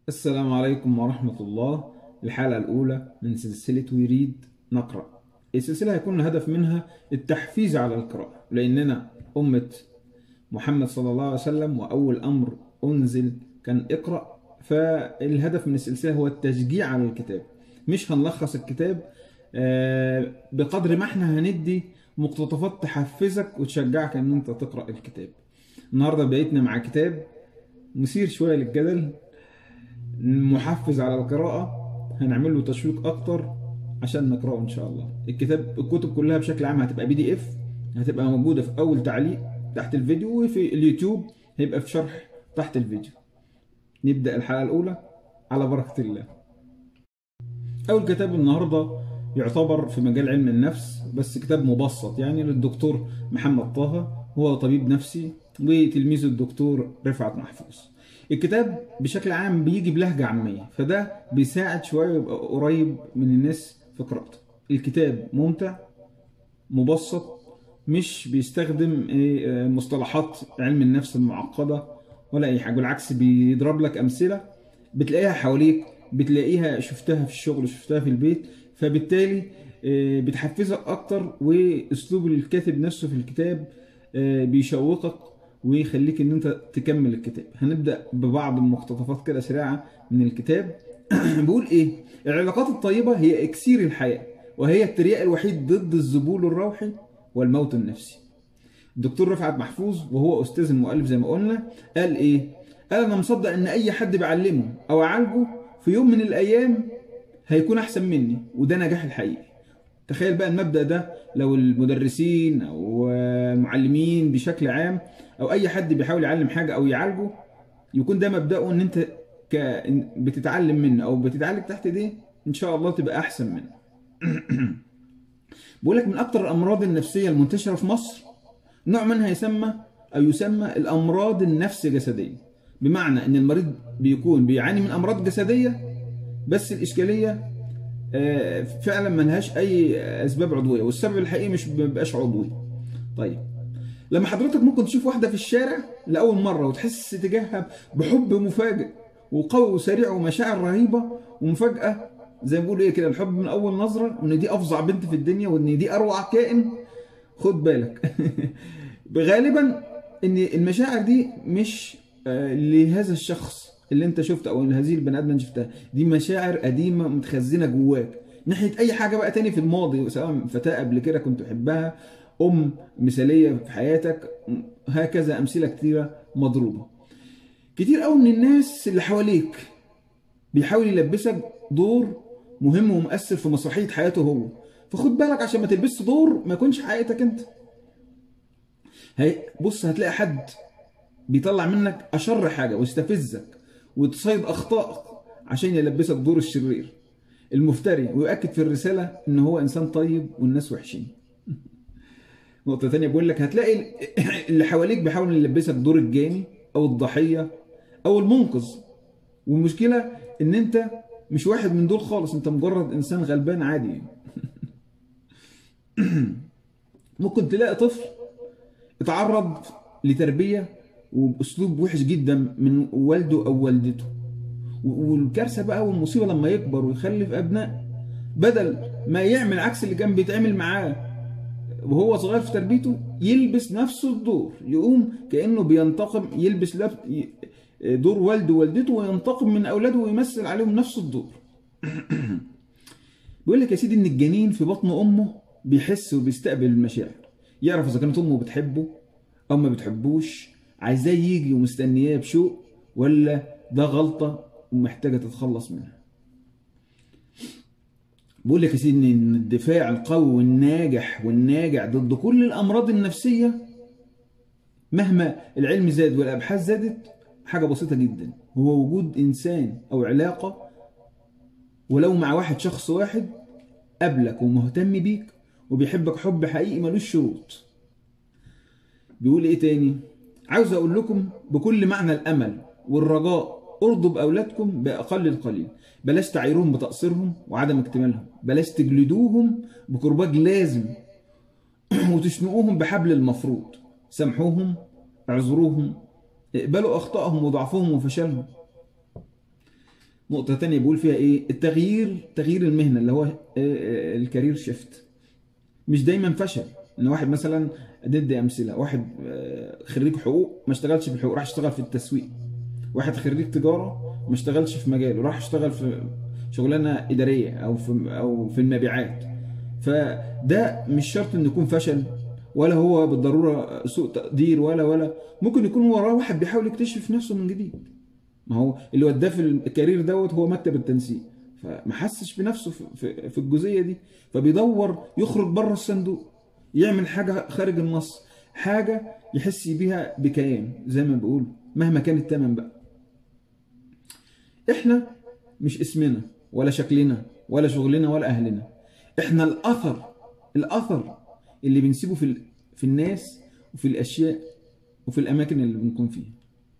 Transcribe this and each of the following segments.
السلام عليكم ورحمة الله الحلقة الأولى من سلسلة ويريد نقرأ السلسلة هيكون الهدف منها التحفيز على القراءة لأننا أمة محمد صلى الله عليه وسلم وأول أمر أنزل كان اقرأ فالهدف من السلسلة هو التشجيع على الكتاب مش هنلخص الكتاب آه، بقدر ما احنا هندي مقتطفات تحفزك وتشجعك ان انت تقرأ الكتاب النهاردة بقيتنا مع كتاب مثير شوية للجدل محفز على القراءة هنعمل له تشويق أكتر عشان نقرأه إن شاء الله الكتاب الكتب كلها بشكل عام هتبقى بي دي إف هتبقى موجودة في أول تعليق تحت الفيديو وفي اليوتيوب هيبقى في شرح تحت الفيديو نبدأ الحلقة الأولى على بركة الله أول كتاب النهاردة يعتبر في مجال علم النفس بس كتاب مبسط يعني للدكتور محمد طه هو طبيب نفسي وتلميذه الدكتور رفعت محفوظ الكتاب بشكل عام بيجي بلهجة عامية فده بيساعد شوية يبقى قريب من الناس في قراءته الكتاب ممتع مبسط مش بيستخدم إيه، آه، مصطلحات علم النفس المعقدة ولا أي حاجة بالعكس بيضرب لك أمثلة بتلاقيها حواليك بتلاقيها شفتها في الشغل شفتها في البيت فبالتالي آه، بتحفزك أكتر وأسلوب الكاتب نفسه في الكتاب آه، بيشوقك ويخليك ان انت تكمل الكتاب هنبدا ببعض المقتطفات كده سريعه من الكتاب بيقول ايه العلاقات الطيبه هي اكسير الحياه وهي الترياق الوحيد ضد الذبول الروحي والموت النفسي الدكتور رفعت محفوظ وهو استاذ المؤلف زي ما قلنا قال ايه قال انا مصدق ان اي حد بعلمه او اعالجه في يوم من الايام هيكون احسن مني وده نجاح الحقيقي تخيل بقى المبدأ ده لو المدرسين او المعلمين بشكل عام او اي حد بيحاول يعلم حاجة او يعالجه يكون ده مبدأه ان انت ك... بتتعلم منه او بتتعالج تحت ايديه ان شاء الله تبقى احسن منه بقول لك من اكتر الامراض النفسية المنتشرة في مصر نوع منها يسمى او يسمى الامراض النفس جسدية بمعنى ان المريض بيكون بيعاني من امراض جسدية بس الاشكالية آه، فعلا ملهاش اي اسباب عضويه والسبب الحقيقي مش بيبقاش عضوي طيب لما حضرتك ممكن تشوف واحده في الشارع لاول مره وتحس تجاهها بحب مفاجئ وقوي وسريع ومشاعر رهيبه ومفاجاه زي ما بيقولوا ايه كده الحب من اول نظره وان دي افظع بنت في الدنيا وان دي اروع كائن خد بالك غالبا ان المشاعر دي مش آه، لهذا الشخص اللي انت شفته او هذه البني ادم اللي شفتها دي مشاعر قديمه متخزنه جواك ناحيه اي حاجه بقى تاني في الماضي سواء فتاه قبل كده كنت تحبها ام مثاليه في حياتك هكذا امثله كتيره مضروبه كتير قوي من الناس اللي حواليك بيحاول يلبسك دور مهم ومؤثر في مسرحيه حياته هو فخد بالك عشان ما تلبسش دور ما يكونش حقيقتك انت هي بص هتلاقي حد بيطلع منك اشر حاجه ويستفزك وتصيد اخطائك عشان يلبسك دور الشرير المفتري ويؤكد في الرساله ان هو انسان طيب والناس وحشين نقطه ثانيه بيقول لك هتلاقي اللي حواليك بيحاول يلبسك دور الجاني او الضحيه او المنقذ والمشكله ان انت مش واحد من دول خالص انت مجرد انسان غلبان عادي ممكن تلاقي طفل اتعرض لتربيه وباسلوب وحش جدا من والده او والدته والكارثه بقى والمصيبه لما يكبر ويخلف ابناء بدل ما يعمل عكس اللي كان بيتعمل معاه وهو صغير في تربيته يلبس نفسه الدور يقوم كانه بينتقم يلبس لب... دور والده ووالدته وينتقم من اولاده ويمثل عليهم نفس الدور بيقول لك يا سيدي ان الجنين في بطن امه بيحس وبيستقبل المشاعر يعرف اذا كانت امه بتحبه او ما بتحبوش عايزاه يجي ومستنياه بشوق ولا ده غلطه ومحتاجه تتخلص منها بقول لك يا سيدي ان الدفاع القوي والناجح والناجع ضد كل الامراض النفسيه مهما العلم زاد والابحاث زادت حاجه بسيطه جدا هو وجود انسان او علاقه ولو مع واحد شخص واحد قبلك ومهتم بيك وبيحبك حب حقيقي ملوش شروط بيقول ايه تاني عاوز اقول لكم بكل معنى الامل والرجاء ارضوا باولادكم باقل القليل بلاش تعيروهم بتقصيرهم وعدم اكتمالهم بلاش تجلدوهم بكرباج لازم وتشنقوهم بحبل المفروض سامحوهم اعذروهم اقبلوا اخطائهم وضعفهم وفشلهم نقطة تانية بيقول فيها ايه التغيير تغيير المهنة اللي هو آه، آه، الكارير شيفت مش دايما فشل ان واحد مثلا ندي امثله واحد آه، خريج حقوق ما اشتغلش في الحقوق راح اشتغل في التسويق واحد خريج تجاره ما اشتغلش في مجاله راح اشتغل في شغلانه اداريه او في او في المبيعات فده مش شرط انه يكون فشل ولا هو بالضروره سوء تقدير ولا ولا ممكن يكون هو وراه واحد بيحاول يكتشف نفسه من جديد ما هو اللي وداه في الكارير دوت هو مكتب التنسيق فما حسش بنفسه في- في في الجزئيه دي فبيدور يخرج بره الصندوق يعمل حاجه خارج النص حاجه يحس بيها بكيان زي ما بيقول مهما كان الثمن بقى احنا مش اسمنا ولا شكلنا ولا شغلنا ولا اهلنا احنا الاثر الاثر اللي بنسيبه في ال- في الناس وفي الاشياء وفي الاماكن اللي بنكون فيها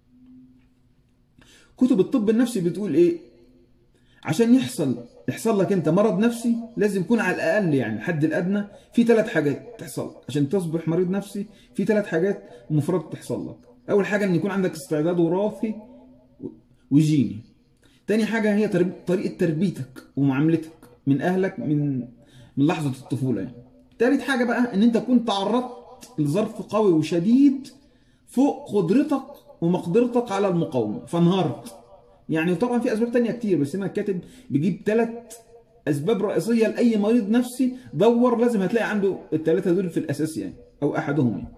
كتب الطب النفسي بتقول ايه عشان يحصل يحصل لك انت مرض نفسي لازم يكون على الاقل يعني الحد الادنى في ثلاث حاجات تحصل عشان تصبح مريض نفسي في ثلاث حاجات المفروض تحصل لك اول حاجه ان يكون عندك استعداد وراثي وجيني تاني حاجه هي ترب... طريقه تربيتك ومعاملتك من اهلك من من لحظه الطفوله يعني تالت حاجه بقى ان انت كنت تعرضت لظرف قوي وشديد فوق قدرتك ومقدرتك على المقاومه فانهارت يعني وطبعا في اسباب تانية كتير بس هنا الكاتب بيجيب ثلاث اسباب رئيسيه لاي مريض نفسي دور لازم هتلاقي عنده الثلاثه دول في الاساس يعني او احدهم يعني.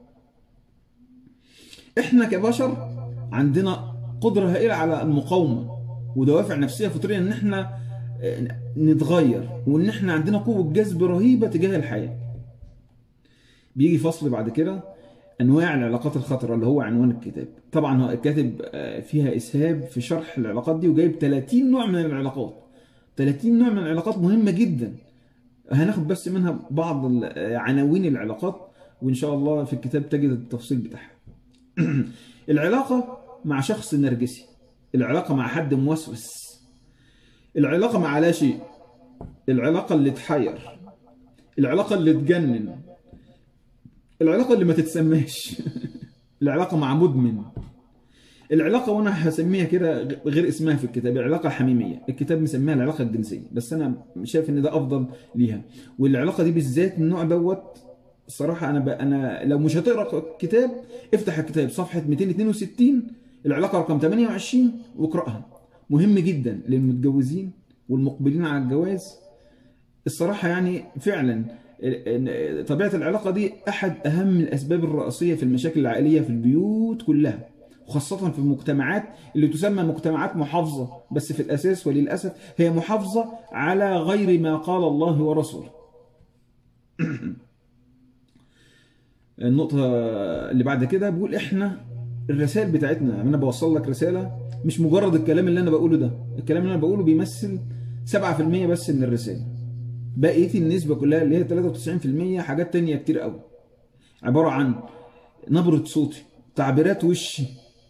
احنا كبشر عندنا قدره هائله على المقاومه ودوافع نفسيه فطريه ان احنا آه، نتغير وان احنا عندنا قوه جذب رهيبه تجاه الحياه بيجي فصل بعد كده انواع العلاقات الخطره اللي هو عنوان الكتاب طبعا هو الكاتب آه، فيها اسهاب في شرح العلاقات دي وجايب 30 نوع من العلاقات 30 نوع من العلاقات مهمه جدا هناخد بس منها بعض ال- آه، عناوين العلاقات وان شاء الله في الكتاب تجد التفصيل بتاعها العلاقه مع شخص نرجسي العلاقه مع حد موسوس العلاقه مع لا شيء العلاقه اللي تحير العلاقه اللي تجنن العلاقه اللي ما تتسماش العلاقه مع مدمن العلاقه وانا هسميها كده غير اسمها في الكتاب العلاقه الحميميه الكتاب مسميها العلاقه الجنسيه بس انا شايف ان ده افضل ليها والعلاقه دي بالذات النوع دوت الصراحه انا ب... انا لو مش هتقرا الكتاب افتح الكتاب صفحه 262 العلاقه رقم 28 واقراها مهم جدا للمتجوزين والمقبلين على الجواز الصراحه يعني فعلا طبيعه العلاقه دي احد اهم الاسباب الرئيسيه في المشاكل العائليه في البيوت كلها وخاصة في المجتمعات اللي تسمى مجتمعات محافظة بس في الأساس وللأسف هي محافظة على غير ما قال الله ورسوله النقطة اللي بعد كده بقول احنا الرسائل بتاعتنا انا بوصل لك رسالة مش مجرد الكلام اللي انا بقوله ده الكلام اللي انا بقوله بيمثل 7% بس من الرسالة بقية النسبة كلها اللي هي 93% حاجات تانية كتير قوي عبارة عن نبرة صوتي تعبيرات وشي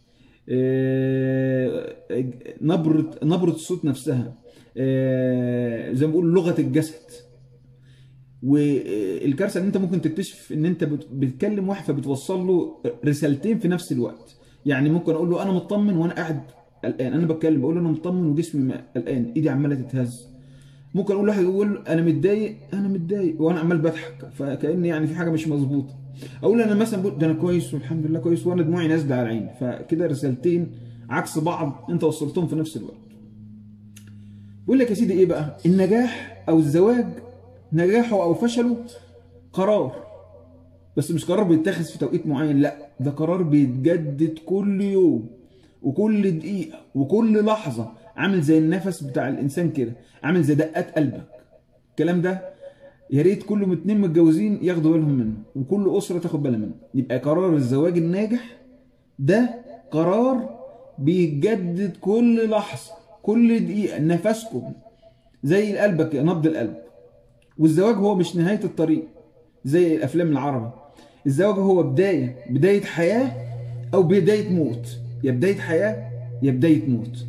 نبرة نبرة الصوت نفسها زي ما بقول لغة الجسد والكارثة ان انت ممكن تكتشف ان انت بتكلم واحد فبتوصل له رسالتين في نفس الوقت يعني ممكن اقول له انا مطمن وانا قاعد قلقان انا بتكلم بقول له انا مطمن وجسمي قلقان ايدي عماله تتهز ممكن اقول لواحد يقول انا متضايق انا متضايق وانا عمال بضحك فكان يعني في حاجه مش مظبوطه اقول انا مثلا بقول ده انا كويس والحمد لله كويس وانا دموعي نازله على عيني فكده رسالتين عكس بعض انت وصلتهم في نفس الوقت بقول لك يا سيدي ايه بقى النجاح او الزواج نجاحه او فشله قرار بس مش قرار بيتاخذ في توقيت معين لا ده قرار بيتجدد كل يوم وكل دقيقه وكل لحظه عامل زي النفس بتاع الانسان كده عامل زي دقات قلبك الكلام ده يا ريت كل اتنين متجوزين ياخدوا بالهم منه وكل اسره تاخد بالها منه يبقى قرار الزواج الناجح ده قرار بيتجدد كل لحظه كل دقيقه نفسكم زي قلبك نبض القلب والزواج هو مش نهايه الطريق زي الافلام العربي الزواج هو بدايه بدايه حياه او بدايه موت يا بدايه حياه يا بدايه موت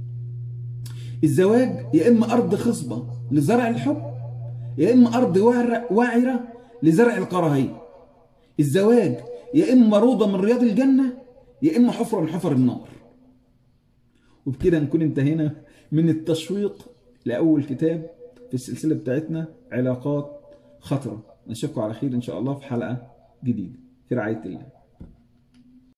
الزواج يا اما ارض خصبه لزرع الحب يا اما ارض وعره لزرع الكراهيه الزواج يا اما روضه من رياض الجنه يا اما حفره من حفر النار وبكده نكون انتهينا من التشويق لأول كتاب في السلسلة بتاعتنا علاقات خطرة نشوفكم على خير إن شاء الله في حلقة جديدة في رعاية الله